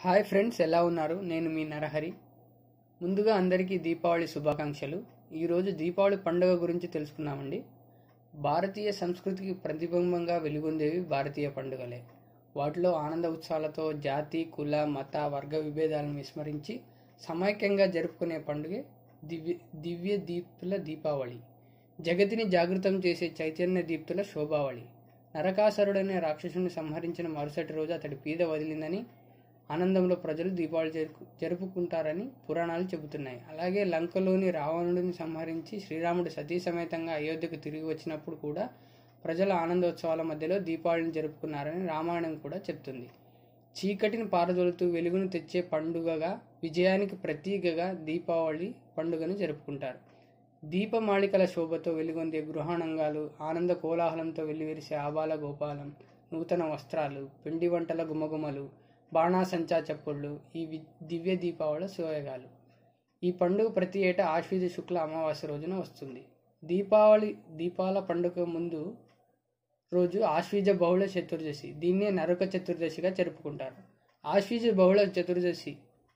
hi friends ఎలా ఉన్నారు నేను మీ నరహరి ముందుగా అందరికీ దీపావళి శుభాకాంక్షలు ఈరోజు దీపావళి పండుగ గురించి తెలుసుకుందామండి భారతీయ సంస్కృతికి ప్రతిబింబంగా వెలుగొందేవి భారతీయ పండుగలే వాటిలో ఆనంద ఉత్సవాలతో జాతి కుల మత వర్గ విభేదాలను విస్మరించి సమైక్యంగా జరుపుకునే పండుగే దివ్య దివ్య దీప్తుల దీపావళి జగతిని జాగృతం చేసే చైతన్య దీప్తుల శోభావళి నరకాసురుడనే రాక్షసుని సంహరించిన మరుసటి రోజు అతడి పీద వదిలిందని ఆనందంలో ప్రజలు దీపావళి జరుపు జరుపుకుంటారని పురాణాలు చెబుతున్నాయి అలాగే లంకలోని రావణుడిని సంహరించి శ్రీరాముడు సతీ సమేతంగా అయోధ్యకు తిరిగి వచ్చినప్పుడు కూడా ప్రజల ఆనందోత్సవాల మధ్యలో దీపావళిని జరుపుకున్నారని రామాయణం కూడా చెప్తుంది చీకటిని పారదొలుతూ వెలుగును తెచ్చే పండుగగా విజయానికి ప్రతీకగా దీపావళి పండుగను జరుపుకుంటారు దీపమాళికల శోభతో వెలుగొందే గృహాణంగాలు ఆనంద కోలాహలంతో వెల్లివిరిసే ఆబాల గోపాలం నూతన వస్త్రాలు పిండి వంటల గుమగుమలు బాణాసంచా చప్పుళ్ళు ఈ వి- దివ్య దీపావళి సోయగాలు ఈ పండుగ ప్రతి ఏటా ఆశ్వీజ శుక్ల అమావాస్య రోజున వస్తుంది దీపావళి దీపాల పండుగ ముందు రోజు ఆశ్వీజ బహుళ చతుర్దశి దీన్నే నరక చతుర్దశిగా జరుపుకుంటారు ఆశ్వీజ బహుళ చతుర్దశి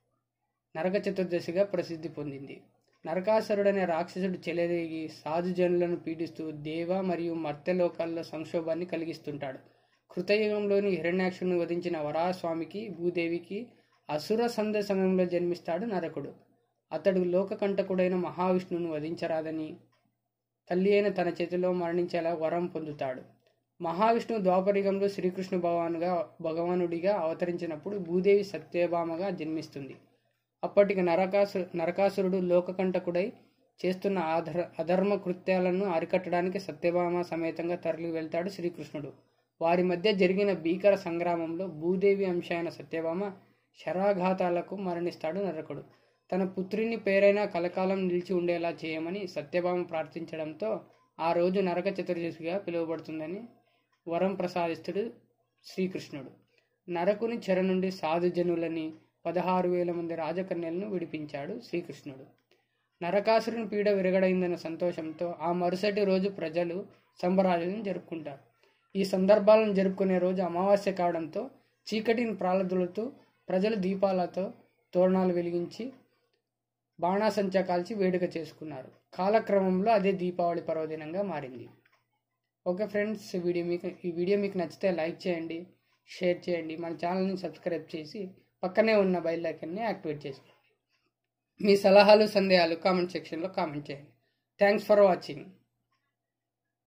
నరక చతుర్దశిగా ప్రసిద్ధి పొందింది నరకాసురుడనే రాక్షసుడు చెలరేగి సాధుజనులను పీడిస్తూ దేవ మరియు మర్త్యలోకాల్లో సంక్షోభాన్ని కలిగిస్తుంటాడు కృతయుగంలోని హిరణ్యాక్షుని వధించిన వరాస్వామికి భూదేవికి అసుర సంధ సమయంలో జన్మిస్తాడు నరకుడు అతడు లోకకంటకుడైన మహావిష్ణువును వధించరాదని తల్లి అయిన తన చేతిలో మరణించేలా వరం పొందుతాడు మహావిష్ణువు ద్వాపరిగంలో శ్రీకృష్ణ భగవానుగా భగవానుడిగా అవతరించినప్పుడు భూదేవి సత్యభామగా జన్మిస్తుంది అప్పటికి నరకాసు నరకాసురుడు లోకకంటకుడై చేస్తున్న ఆధర అధర్మ కృత్యాలను అరికట్టడానికి సత్యభామ సమేతంగా తరలి వెళ్తాడు శ్రీకృష్ణుడు వారి మధ్య జరిగిన భీకర సంగ్రామంలో భూదేవి అంశ అయిన సత్యభామ శరాఘాతాలకు మరణిస్తాడు నరకుడు తన పుత్రిని పేరైనా కలకాలం నిలిచి ఉండేలా చేయమని సత్యభామ ప్రార్థించడంతో ఆ రోజు నరక చతుర్దశిగా పిలువబడుతుందని వరం ప్రసాదిస్తుడు శ్రీకృష్ణుడు నరకుని చెర నుండి సాధుజనులని పదహారు వేల మంది రాజకన్యలను విడిపించాడు శ్రీకృష్ణుడు నరకాసురుని పీడ విరగడైందన్న సంతోషంతో ఆ మరుసటి రోజు ప్రజలు సంబరాలను జరుపుకుంటారు ఈ సందర్భాలను జరుపుకునే రోజు అమావాస్య కావడంతో చీకటిని ప్రాలదులుతూ ప్రజలు దీపాలతో తోరణాలు వెలిగించి బాణాసంచా కాల్చి వేడుక చేసుకున్నారు కాలక్రమంలో అదే దీపావళి పర్వదినంగా మారింది ఓకే ఫ్రెండ్స్ ఈ వీడియో మీకు ఈ వీడియో మీకు నచ్చితే లైక్ చేయండి షేర్ చేయండి మన ఛానల్ని సబ్స్క్రైబ్ చేసి పక్కనే ఉన్న బెల్ ఐకన్ని యాక్టివేట్ చేసుకోండి మీ సలహాలు సందేహాలు కామెంట్ సెక్షన్లో కామెంట్ చేయండి థ్యాంక్స్ ఫర్ వాచింగ్